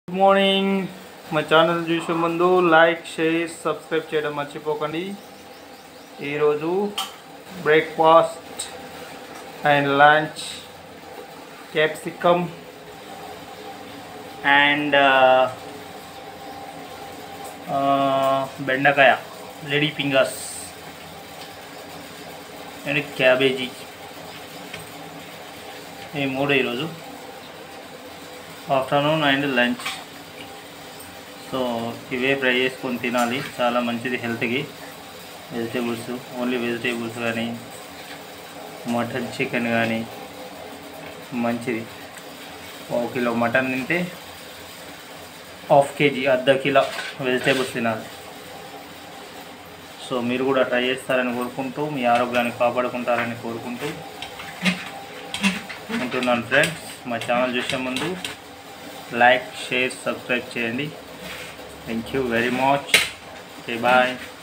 good morning మా channel చూసే ముందు లైక్ షేర్ సబ్స్క్రైబ్ చేయడం మర్చిపోకండి ఈరోజు breakfast and lunch capsicum and బెండకాయ లేడీ ఫింగర్స్ అండ్ క్యాబేజీ ఈ మూడు ఈరోజు ఆఫ్టర్నూన్ అండ్ లంచ్ సో ఇవే ఫ్రై చేసుకొని తినాలి చాలా మంచిది హెల్త్కి వెజిటేబుల్స్ ఓన్లీ వెజిటేబుల్స్ కానీ మటన్ చికెన్ కానీ మంచిది ఒక కిలో మటన్ తింటే హాఫ్ కేజీ అర్ధ కిలో వెజిటేబుల్స్ తినాలి సో మీరు కూడా ట్రై చేస్తారని కోరుకుంటూ మీ ఆరోగ్యాన్ని కాపాడుకుంటారని కోరుకుంటూ ఉంటున్నాను ఫ్రెండ్స్ మా ఛానల్ చూసే ముందు లైక్ షేర్ సబ్స్క్రైబ్ చేయండి thank you very much okay bye